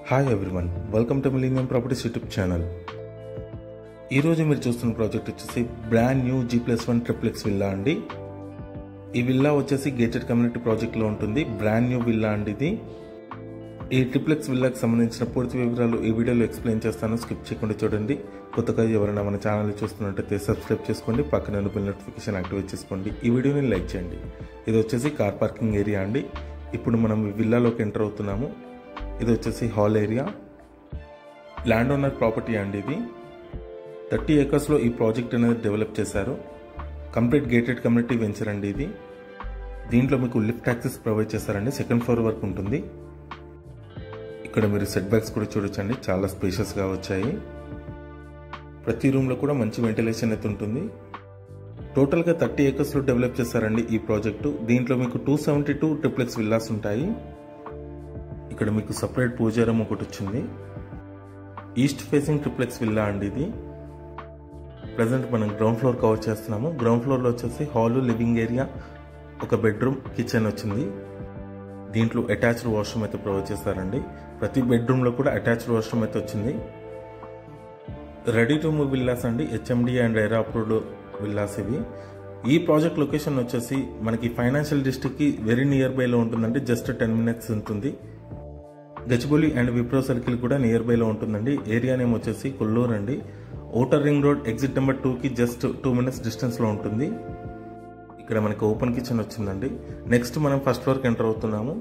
hi everyone welcome to millennium properties YouTube channel ఈరోజు మీరు చూస్తున్న ప్రాజెక్ట్ వచ్చేసి brand new G plus one triplex villa అండి ఈ విల్లా వచ్చేసి గేటెడ్ కమ్యూనిటీ ప్రాజెక్ట్లో ఉంటుంది బ్రాండ్ న్యూ విల్లా అండి ఇది ఈ ట్రిప్లెక్స్ విల్లాకి సంబంధించిన పూర్తి వివరాలు ఈ వీడియోలో ఎక్స్ప్లెయిన్ చేస్తాను స్కిప్ చేయకుండా చూడండి కొత్తగా ఎవరైనా మన ఛానల్ చూస్తున్నట్టయితే సబ్స్క్రైబ్ చేసుకోండి పక్కన బిల్ నోటిఫికేషన్ యాక్టివేట్ చేసుకోండి ఈ వీడియోని లైక్ చేయండి ఇది వచ్చేసి కార్ పార్కింగ్ ఏరియా అండి ఇప్పుడు మనం ఈ విల్లాలోకి ఎంటర్ అవుతున్నాము ఇది వచ్చేసి hall area land owner property అండి ఇది థర్టీ ఏకర్స్లో ఈ ప్రాజెక్ట్ అనేది డెవలప్ చేశారు కంప్లీట్ గేటెడ్ కమ్యూనిటీ వెంచర్ అండి ఇది దీంట్లో మీకు లిఫ్ట్ యాక్సెస్ ప్రొవైడ్ చేశారండి సెకండ్ ఫ్లోర్ వరకు ఉంటుంది ఇక్కడ మీరు సెట్ బ్యాక్స్ కూడా చూడొచ్చండి చాలా స్పేషియస్గా వచ్చాయి ప్రతి రూమ్లో కూడా మంచి వెంటిలేషన్ అయితే ఉంటుంది టోటల్గా థర్టీ ఏకర్స్లో డెవలప్ చేశారండి ఈ ప్రాజెక్టు దీంట్లో మీకు two seventy two triplex villas ఉంటాయి ఇక్కడ మీకు సపరేట్ పూజారం ఒకటి వచ్చింది ఈస్ట్ ఫేసింగ్ ట్రిప్లెక్స్ విల్లా అండి ఇది ప్రజెంట్ మనం గ్రౌండ్ ఫ్లోర్ కవర్ చేస్తున్నాము గ్రౌండ్ ఫ్లోర్లో వచ్చేసి హాల్ లివింగ్ ఏరియా ఒక బెడ్రూమ్ కిచెన్ వచ్చింది దీంట్లో అటాచ్డ్ వాష్రూమ్ అయితే ప్రొవైడ్ చేస్తారండి ప్రతి బెడ్రూమ్లో కూడా అటాచ్డ్ వాష్రూమ్ అయితే వచ్చింది రెడీ టు మూవ్ విల్లాస్ అండి HMD and RERA approved villas ఇవి ఈ ప్రాజెక్ట్ లొకేషన్ వచ్చేసి మనకి ఫైనాన్షియల్ డిస్ట్రిక్ట్కి వెరీ నియర్ బైలో ఉంటుందండి జస్ట్ టెన్ మినిట్స్ ఉంటుంది గచ్చిబౌలి అండ్ విప్రో సర్కిల్ కూడా నియర్ బైలో ఉంటుందండి ఏరియా నేమ్ వచ్చేసి కొల్లూరు అండి outer ring road exit number టూకి జస్ట్ టూ మినిట్స్ డిస్టెన్స్లో ఉంటుంది ఇక్కడ మనకి ఓపెన్ కిచెన్ వచ్చిందండి నెక్స్ట్ మనం ఫస్ట్ ఫ్లోర్కి ఎంటర్ అవుతున్నాము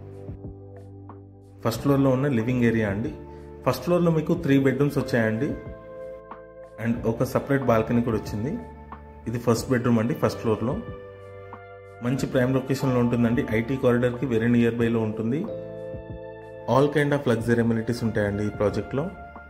ఫస్ట్ ఫ్లోర్లో ఉన్న లివింగ్ ఏరియా అండి ఫస్ట్ ఫ్లోర్లో మీకు త్రీ బెడ్రూమ్స్ వచ్చాయండి అండ్ ఒక సపరేట్ బాల్కనీ కూడా వచ్చింది ఇది ఫస్ట్ బెడ్రూమ్ అండి ఫస్ట్ ఫ్లోర్లో మంచి ప్రైమ్ లొకేషన్లో ఉంటుందండి ఐటీ కారిడార్కి వెరీ నియర్ బైలో ఉంటుంది all kind of luxury amenities ఉంటాయండి ఈ ప్రాజెక్ట్లో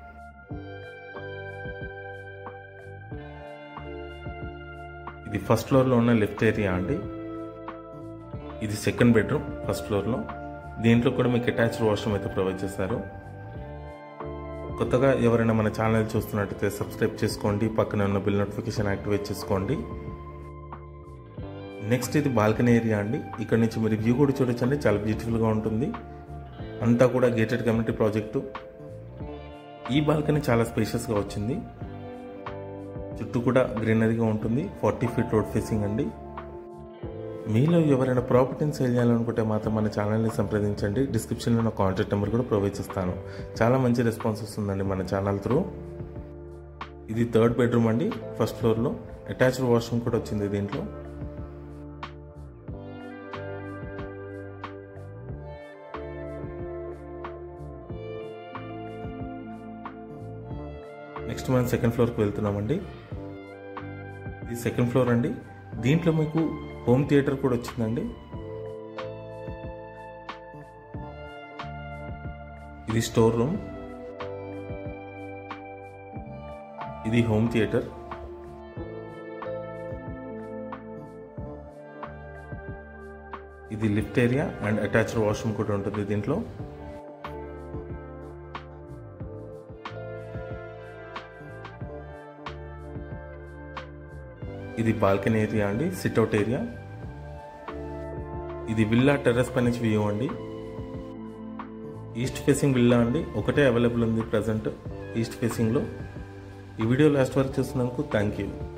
ఇది ఫస్ట్ ఫ్లోర్లో ఉన్న లిఫ్ట్ ఏరియా అండి ఇది సెకండ్ బెడ్రూమ్ ఫస్ట్ ఫ్లోర్లో దీంట్లో కూడా మీకు అటాచ్డ్ వాష్రూమ్ అయితే ప్రొవైడ్ చేశారు కొత్తగా ఎవరైనా మన ఛానల్ చూస్తున్నట్టయితే సబ్స్క్రైబ్ చేసుకోండి పక్కన ఉన్న బిల్ నోటిఫికేషన్ యాక్టివేట్ చేసుకోండి నెక్స్ట్ ఇది బాల్కనీ ఏరియా అండి ఇక్కడ నుంచి మీరు వ్యూ కూడా చూడొచ్చండి చాలా బ్యూటిఫుల్గా ఉంటుంది అంతా కూడా గేటెడ్ కమ్యూనిటీ ప్రాజెక్టు ఈ బాల్కనీ చాలా స్పేషియస్గా వచ్చింది చుట్టూ కూడా గ్రీనరీగా ఉంటుంది ఫార్టీ ఫీట్ రోడ్ ఫేసింగ్ అండి మీలో ఎవరైనా ప్రాపర్టీని సేల్ చేయాలనుకుంటే మాత్రం మన ఛానల్ని సంప్రదించండి డిస్క్రిప్షన్లో నా కాంటాక్ట్ నెంబర్ కూడా ప్రొవైడ్ చేస్తాను చాలా మంచి రెస్పాన్స్ వస్తుందండి మన ఛానల్ త్రూ ఇది థర్డ్ బెడ్రూమ్ అండి ఫస్ట్ ఫ్లోర్లో అటాచ్డ్ వాష్రూమ్ కూడా వచ్చింది దీంట్లో నెక్స్ట్ మనం సెకండ్ ఫ్లోర్కి వెళ్తున్నామండి ఇది సెకండ్ ఫ్లోర్ అండి దీంట్లో మీకు హోమ్ థియేటర్ కూడా వచ్చిందండి ఇది స్టోర్ రూమ్ ఇది హోమ్ థియేటర్ ఇది lift area and attached washroom కూడా ఉంటుంది దీంట్లో ఇది బాల్కనీ ఏరియా అండి సిట్అవుట్ ఏరియా ఇది విల్లా టెర్రస్ పై నుంచి వ్యూ అండి ఈస్ట్ ఫేసింగ్ విల్లా అండి ఒకటే అవైలబుల్ ఉంది ప్రజెంట్ ఈస్ట్ ఫేసింగ్లో ఈ వీడియో లాస్ట్ వరకు చూస్తున్నందుకు థ్యాంక్ యూ